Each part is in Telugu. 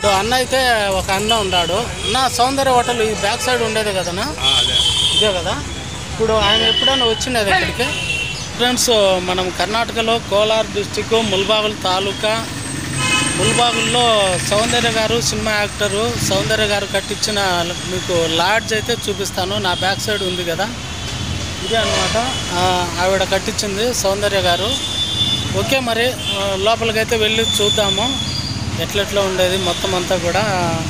ఇప్పుడు అన్న అయితే ఒక అన్న ఉన్నాడు అన్న సౌందర్య హోటల్ ఈ బ్యాక్ సైడ్ ఉండేది కదనా అదే ఇదే కదా ఇప్పుడు ఆయన ఎప్పుడైనా వచ్చినది ఇక్కడికి ఫ్రెండ్స్ మనం కర్ణాటకలో కోలార్ డిస్టిక్ ముల్బాగుల్ తాలూకా ముల్బాగుల్లో సౌందర్య గారు సినిమా యాక్టరు సౌందర్య గారు కట్టించిన మీకు లాడ్జ్ అయితే చూపిస్తాను నా బ్యాక్ సైడ్ ఉంది కదా ఇదే అనమాట ఆవిడ కట్టించింది సౌందర్య గారు ఓకే మరి ఆ, లోపలికైతే వెళ్ళి చూద్దాము ఎట్లెట్లా ఉండేది మొత్తం అంతా కూడా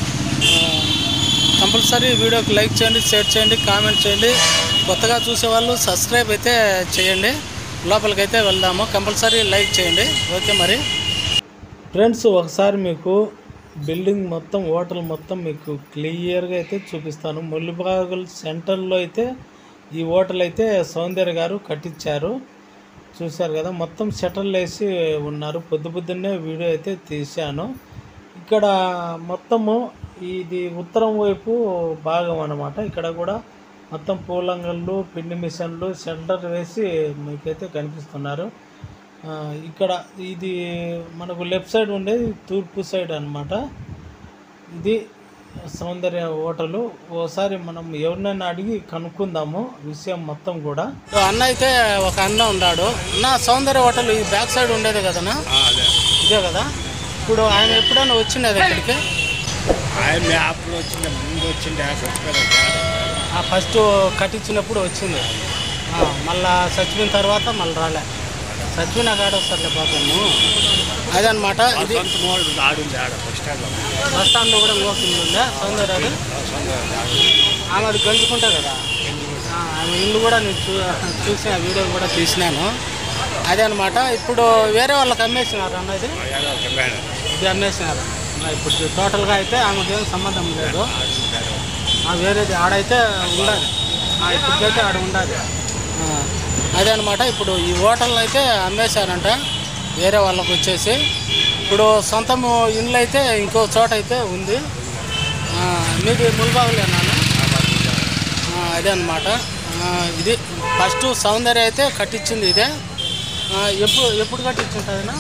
కంపల్సరీ వీడియోకి లైక్ చేయండి షేర్ చేయండి కామెంట్ చేయండి కొత్తగా చూసేవాళ్ళు సబ్స్క్రైబ్ అయితే చేయండి లోపలికైతే వెళ్దాము కంపల్సరీ లైక్ చేయండి ఓకే మరి ఫ్రెండ్స్ ఒకసారి మీకు బిల్డింగ్ మొత్తం హోటల్ మొత్తం మీకు క్లియర్గా అయితే చూపిస్తాను ముల్లిబాగుల్ సెంటర్లో అయితే ఈ హోటల్ అయితే సౌందర్య గారు కట్టించారు చూశారు కదా మొత్తం షటర్లు వేసి ఉన్నారు పొద్దు పొద్దున్నే వీడియో అయితే తీశాను ఇక్కడ మొత్తము ఇది ఉత్తరం వైపు భాగం అన్నమాట ఇక్కడ కూడా మొత్తం పూలంగళ్ళు పిండి మిషన్లు సెంటర్ వేసి మీకైతే కనిపిస్తున్నారు ఆ, ఇక్కడ ఇది మనకు లెఫ్ట్ సైడ్ ఉండేది తూర్పు సైడ్ అన్నమాట ఇది సౌందర్య హోటలు ఓసారి మనం ఎవరినైనా అడిగి కనుక్కుందాము విషయం మొత్తం కూడా అన్న అయితే ఒక అన్న ఉన్నాడు అన్న సౌందర్య హోటల్ ఈ బ్యాక్ సైడ్ ఉండేది కదనా అదే ఇదే కదా ఇప్పుడు ఆయన ఎప్పుడైనా వచ్చినది ఇక్కడికి ఆయన అప్పుడు వచ్చింది ముందు వచ్చింది చచ్చిపోయాడు ఆ ఫస్ట్ కట్టించినప్పుడు వచ్చింది ఆ, మళ్ళా చచ్చిపోయిన తర్వాత మళ్ళీ రాలే చచ్చిపోయిన కాడ వస్తారులే పాపము అదనమాట ఇది సొంత మోడల్ ఆడుంది ఆడ బస్ స్టాండ్లో బస్ స్టాండ్లో కూడా మోసింది ఉందా సౌందర్య ఆమె అది గంజుకుంటా కదా ఆ, ఆమె ఇల్లు కూడా నేను చూ చూసిన వీడియో కూడా తీసినాను అదే అనమాట ఇప్పుడు వేరే వాళ్ళకి అమ్మేసినారు అన్నది ఇది అమ్మేసినారు ఆ, ఇప్పుడు టోటల్గా అయితే ఆమెకి ఏం సంబంధం లేదు ఆ, వేరేది ఆడైతే ఉండాలి ఆ, ఇప్పటికైతే ఆడ ఉండాలి ఆ, అదే అనమాట ఇప్పుడు ఈ హోటల్ అయితే అమ్మేశారంట వేరే వాళ్ళకి వచ్చేసి ఇప్పుడు సొంతము ఇండ్లు అయితే ఇంకో చోట అయితే ఉంది ఆ, మీది ముల్బాగులేనా అదే అనమాట ఇది ఫస్ట్ సౌందర్య అయితే కట్టించింది ఇదే ఆ, ఎప్పుడు ఎప్పుడు కట్టించుంటుందినా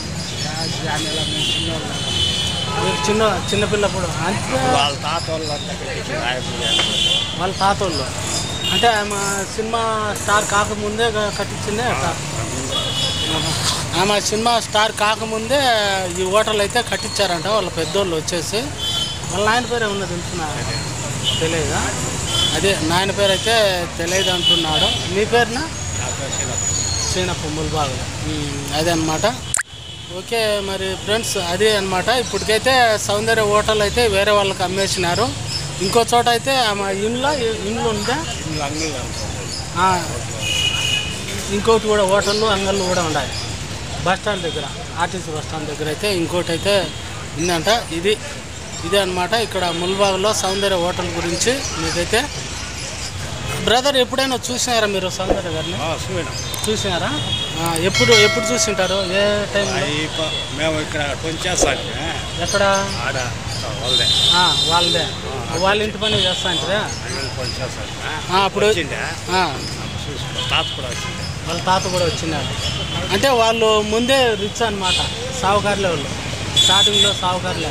మీరు చిన్న చిన్నపిల్లప్పుడు అంటే వాళ్ళ తాత వాళ్ళంతా కట్టించి రాయపూడి వాళ్ళ తాతోళ్ళు అంటే ఆమె సినిమా స్టార్ కాకముందే క- కట్టించిందే అట్లా. ఆహా. ఆమె సినిమా స్టార్ కాకముందే ఈ హోటల్ అయితే కట్టించారంట వాళ్ళ పెద్దోళ్ళు వచ్చేసి వాళ్ళ నాయన పేరు ఏమన్నా తెలుసునా తెలియదా అదే నాయన పేరు అయితే తెలియదు అంటున్నాడు మీ పేరునా శ్రీనప్ప ముల్బాగు అదే అనమాట ఓకే మరి ఫ్రెండ్స్ అదే అనమాట ఇప్పటికైతే సౌందర్య హోటల్ అయితే వేరే వాళ్ళకి అమ్మేసినారు ఇంకో చోట అయితే ఆమె ఇండ్ల ఇండ్లు ఉందా అంగళ్ళు ఆ, ఇంకోటి కూడా హోటళ్ళు అంగళ్ళు కూడా ఉన్నాయి బస్ స్టాండ్ దగ్గర ఆర్టీసీ బస్ స్టాండ్ దగ్గర అయితే ఇంకోటి అయితే ఉందంట ఇది ఇదే అనమాట ఇక్కడ ముల్బాగ్లో సౌందర్య హోటల్ గురించి మీకైతే బ్రదర్ ఎప్పుడైనా చూసినారా మీరు సౌందర్య గారిని చూడండి చూసినారా ఆ, ఎప్పుడు ఎప్పుడు చూసింటారు ఏ టైంలో అవి ప- మేము ఇక్కడ కొంచేస్తాను ఎక్కడ ఆడ వాళ్ళదే ఆ, వాళ్ళదే వాళ్ళ ఇంటి పని చేస్తా అంటే అంగళ్ళు కొంచేస్తాను అప్పుడు వచ్చిండే ఆ, చూసుకో తాత కూడా వచ్చిండే వాళ్ళ తాత కూడా వచ్చినాడు అంటే వాళ్ళు ముందే రిచ్ అనమాట సావుకారులే వాళ్ళు స్టార్టింగ్లో సావుకారులే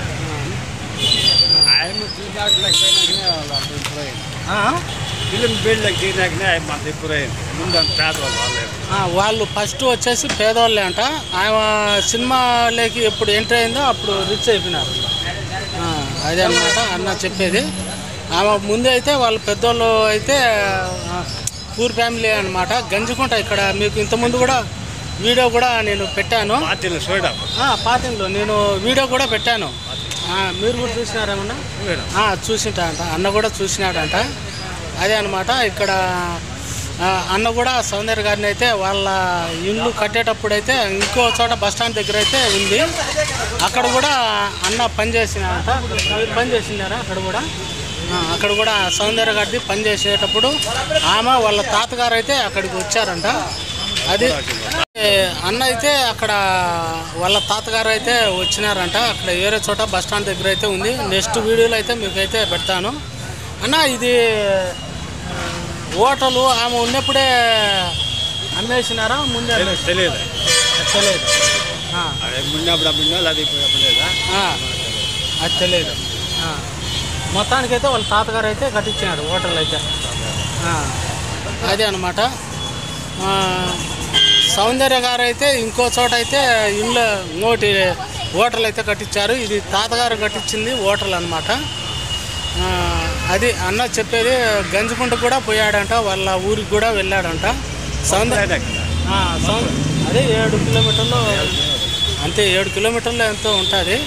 ఆయన తీసినాట్లకి పోయినాకనే వాళ్ళు అంత ఇంప్రూవ్ అయింది ఆ, ఫిలిం ఫీల్డ్లోకి తీరినాకనే ఆయన అంత ఇంప్రూవ్ అయింది ముందు అంత పేదవాళ్ళు వాళ్ళే ఆ, వాళ్ళు ఫస్ట్ వచ్చేసి పేదవాళ్ళే అంట ఆమె సినిమాలోకి ఎప్పుడు ఎంటర్ అయిందో అప్పుడు రిచ్ అయిపోయినారు ఆ, అదే అనమాట అన్న చెప్పేది ఆమె ముందే అయితే వాళ్ళ పెద్దోళ్ళు అయితే ఆ, పూర్ ఫ్యామిలీ అనమాట గంజుకుంట ఇక్కడ మీకు ఇంతకుముందు కూడా వీడియో కూడా నేను పెట్టాను పార్టీలు చూడడం ఆ, పాతింట్లో నేను వీడియో కూడా పెట్టాను ఆ, మీరు కూడా చూసినారేమన్నా చూడడం ఆ, చూసింటాడంట అన్న కూడా చూసినాడంట అదే అనమాట ఇక్కడ ఆ, అన్న కూడా సౌందర్య గారిని అయితే వాళ్ళ ఇల్లు కట్టేటప్పుడు అయితే ఇంకో చోట బస్ స్టాండ్ దగ్గర అయితే ఉంది అక్కడ కూడా అన్న పని చేసినాడంట మీరు పని చేసినారా అక్కడ కూడా ఆ, అక్కడ కూడా సౌందర్య గారిది పని చేసేటప్పుడు ఆమె వాళ్ళ తాతగారు అయితే అక్కడికి వచ్చారంట అది ఏ, అన్న అయితే అక్కడ వాళ్ళ తాతగారు అయితే వచ్చినారంట అక్కడ వేరే చోట బస్ స్టాండ్ దగ్గర అయితే ఉంది నెక్స్ట్ వీడియోలో అయితే మీకు అయితే పెడతాను అన్న ఇది ఆ, హోటలు ఆమె ఉన్నప్పుడే అమ్మేసినారా ముందే అమ్మేసి తెలియదు తెలియదు ఆ, అదే మున్నప్పుడు అమ్మినా లేదా ఇప్పుడు అమ్మలేదా ఆ. అది తెలియదు ఆ. మొత్తానికైతే వాళ్ళ తాతగారు అయితే కట్టించినారు హోటల్ అయితే ఆ. అదే అనమాట సౌందర్య గారు అయితే ఇంకో చోట అయితే ఇల్లు ఇంకోటి హోటల్ అయితే కట్టించారు ఇది తాతగారు కట్టించింది హోటల్ అనమాట అది అన్న చెప్పేది గంజుకుంట కూడా పోయాడంట వాళ్ళ ఊరికి కూడా వెళ్ళాడంట సౌందర్య ఆ, సౌ- అదే ఏడు కిలోమీటర్లు అంతే ఏడు కిలోమీటర్లు ఎంతో ఉంటుంది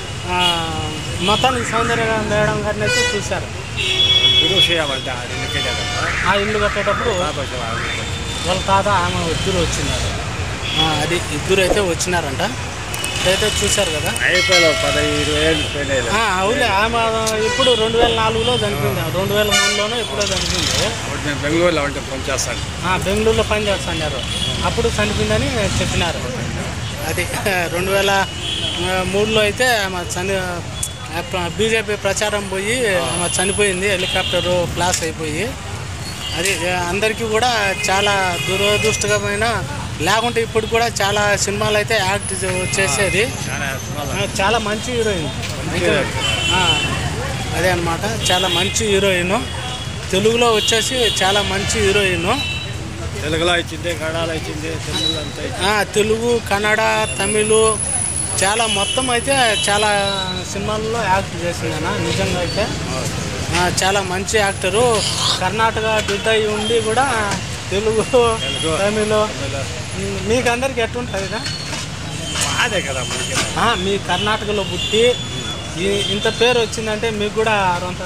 మొత్తానికి సౌందర్య మేడం గారిని అయితే చూశారు గురువు చేయమంటే ఆడికి ఆ ఇల్లు కట్టేటప్పుడు వాళ్ళ తాత ఆమె ఇద్దరు వచ్చినారు ఆ, అది ఇద్దరు అయితే వచ్చినారంట అయితే చూశారు కదా అయిపోయావు పదహైదు ఏళ్ళు పోయినాయి ఆ, అవులే ఆమె ఇప్పుడు రెండు వేల నాలుగులో చనిపోయింది రెండు వేల మూడులోనో ఎప్పుడో చనిపోయింది అప్పుడు నేను బెంగళూరులో ఉంటే ఫోన్ చేస్తాను ఆ, బెంగళూరులో పని చేస్తున్నారు అప్పుడు చనిపోయిందని చెప్పినారు అది రెండు వేల మూడులో అయితే ఆమె చని బీజేపీ ప్రచారం పోయి ఆమె చనిపోయింది హెలికాప్టర్ ప్లాస్ అయిపోయి అది అందరికీ కూడా చాలా దురదృష్టకరమైన లేకుంటే ఇప్పుడు కూడా చాలా సినిమాలు అయితే యాక్ట్ చేసేది చాలా సినిమాలు. ఆ, చాలా మంచి హీరోయిన్ ఆ, అదే అన్నమాట చాలా మంచి హీరోయిన్ తెలుగులో వచ్చేసి చాలా మంచి హీరోయిన్ తెలుగులో ఇచ్చింది కన్నడలో ఇచ్చింది తెలుగులో అంతా ఇచ్చింది. ఆ, తెలుగు కన్నడ తమిళ్ చాలా మొత్తం అయితే చాలా సినిమాల్లో యాక్ట్ చేసిందన్న నిజంగా అయితే ఆ, చాలా మంచి యాక్టరు కర్ణాటక బిడ్డ అయి ఉండి కూడా తెలుగు తెలుగు. తమిళ్ మీకు అందరికి ఎట్టుంటుంది కదా బాధే కదా మనకి ఆ, మీ కర్ణాటకలో పుట్టి ఈ- ఇంత పేరు వచ్చిందంటే మీకు కూడా అంత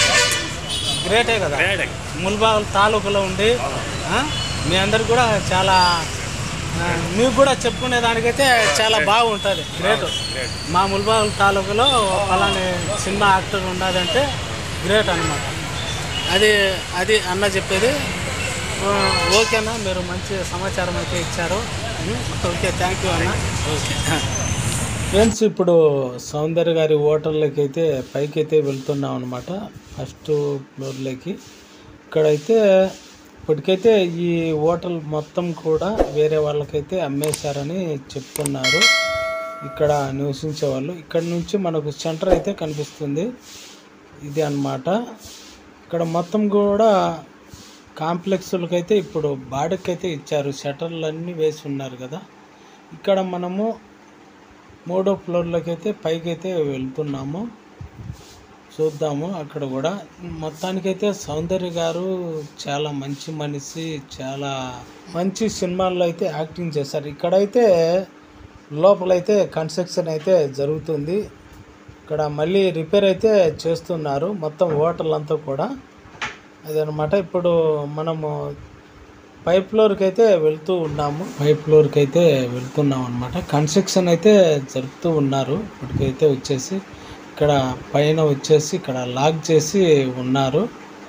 గ్రేటే కదా వేడే. ముల్బాగ్ తాలూకులో ఉండి ఆ, మీ అందరికి కూడా చాలా ఆ, మీకు కూడా చెప్పుకునే దానికైతే చాలా బాగుంటుంది గ్రేట్ గ్రేట్. మా ముల్బాగ్ తాలూకులో పలాని సినిమా యాక్టర్ ఉన్నదంటే గ్రేట్ అనమాట అది అది అన్న చెప్పేది ఆ, ఓకేనా మీరు మంచి సమాచారం అయితే ఇచ్చారు ఉమ్, ఓకే థ్యాంక్ యూ అన్న ఓకే ఫ్రెండ్స్ ఇప్పుడు సౌందర్య గారి హోటల్లోకి అయితే పైకి అయితే వెళ్తున్నాం అనమాట ఫస్ట్ ఫ్లోర్లోకి ఇక్కడైతే ఇప్పటికైతే ఈ హోటల్ మొత్తం కూడా వేరే వాళ్ళకైతే అమ్మేశారని చెప్తున్నారు ఇక్కడ నివసించే వాళ్ళు ఇక్కడ నుంచి మనకు సెంటర్ అయితే కనిపిస్తుంది ఇది అన్నమాట ఇక్కడ మొత్తం కూడా కాంప్లెక్స్లకి అయితే ఇప్పుడు బాడీకి అయితే ఇచ్చారు షటర్లు అన్నీ వేసి ఉన్నారు కదా ఇక్కడ మనము మూడో ఫ్లోర్లోకి అయితే పైకి అయితే వెళ్తున్నాము చూద్దాము అక్కడ కూడా మొత్తానికైతే సౌందర్య గారు చాలా మంచి మనిషి చాలా మంచి సినిమాల్లో అయితే యాక్టింగ్ చేశారు ఇక్కడైతే లోపలైతే కన్స్ట్రక్షన్ అయితే జరుగుతుంది ఇక్కడ మళ్ళీ రిపేర్ అయితే చేస్తున్నారు మొత్తం హోటల్ అంతా కూడా అదనమాట ఇప్పుడు మనము పై ఫ్లోర్కి అయితే వెళ్తూ ఉన్నాము పై ఫ్లోర్కి అయితే వెళ్తున్నాం అనమాట కన్స్ట్రక్షన్ అయితే జరుపుతూ ఉన్నారు ఇప్పటికైతే వచ్చేసి ఇక్కడ పైన వచ్చేసి ఇక్కడ లాక్ చేసి ఉన్నారు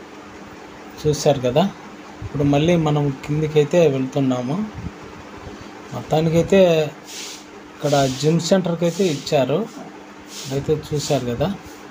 చూశారు కదా ఇప్పుడు మళ్ళీ మనం కిందికైతే వెళ్తున్నాము మొత్తానికైతే ఇక్కడ జిమ్ సెంటర్కి అయితే ఇచ్చారు అయితే చూశారు కదా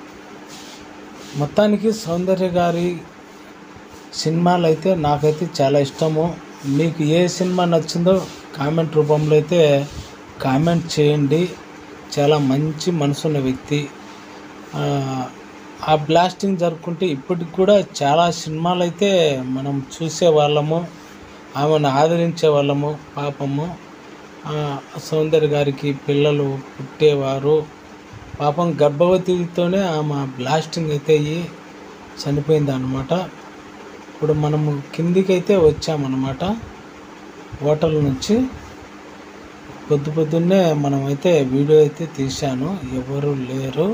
మొత్తానికి సౌందర్య గారి సినిమాలు అయితే నాకైతే చాలా ఇష్టము మీకు ఏ సినిమా నచ్చిందో కామెంట్ రూపంలో అయితే కామెంట్ చేయండి చాలా మంచి మనసున్న వ్యక్తి ఆ, ఆ బ్లాస్టింగ్ జరుపుకుంటే ఇప్పటికి కూడా చాలా సినిమాలు అయితే మనం చూసే వాళ్ళము ఆమెను ఆదరించే వాళ్ళము పాపము ఆ, సౌందర్య గారికి పిల్లలు పుట్టేవారు పాపం గర్భవతితోనే ఆమె బ్లాస్టింగ్ అయితే అయ్యి చనిపోయింది అనమాట ఇప్పుడు మనము కిందికి అయితే వచ్చామన్నమాట హోటల్ నుంచి పొద్దు పొద్దున్నే మనం అయితే వీడియో అయితే తీశాను ఎవరు లేరు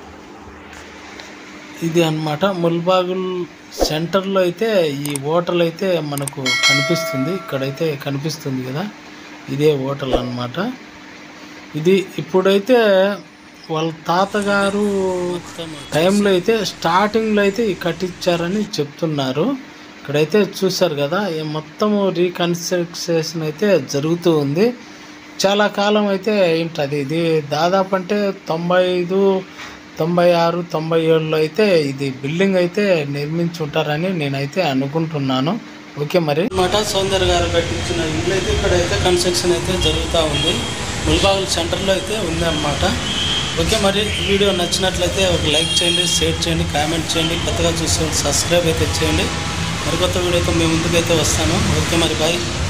ఇది అన్నమాట ముల్బాగుల్ సెంటర్లో అయితే ఈ హోటల్ అయితే మనకు కనిపిస్తుంది ఇక్కడైతే కనిపిస్తుంది కదా ఇదే హోటల్ అన్నమాట ఇది ఇప్పుడైతే వాళ్ళ తాతగారు టైంలో అయితే స్టార్టింగ్లో అయితే ఈ కట్టించారని చెప్తున్నారు ఇక్కడైతే చూశారు కదా ఈ మొత్తం రీకన్స్ట్రక్షన్ అయితే జరుగుతూ ఉంది చాలా కాలం అయితే ఏంటది ఇది దాదాపు అంటే తొంభై ఐదు తొంభై ఆరు తొంభై ఏడులో అయితే ఇది బిల్డింగ్ అయితే నిర్మించి ఉంటారని నేనైతే అనుకుంటున్నాను ఓకే మరి మాట సౌందర్య గారు కట్టించిన ఇల్లు అయితే ఇక్కడైతే కన్స్ట్రక్షన్ అయితే జరుగుతూ ఉంది ముల్బాగుల్ సెంటర్లో అయితే ఉంది అన్నమాట ఓకే మరి వీడియో నచ్చినట్లయితే ఒక లైక్ చేయండి షేర్ చేయండి కామెంట్ చేయండి కొత్తగా చూసే సబ్స్క్రైబ్ అయితే చేయండి మరి కొత్త వీడియోతో మేము ముందుకైతే వస్తాను ఓకే మరి బాయ్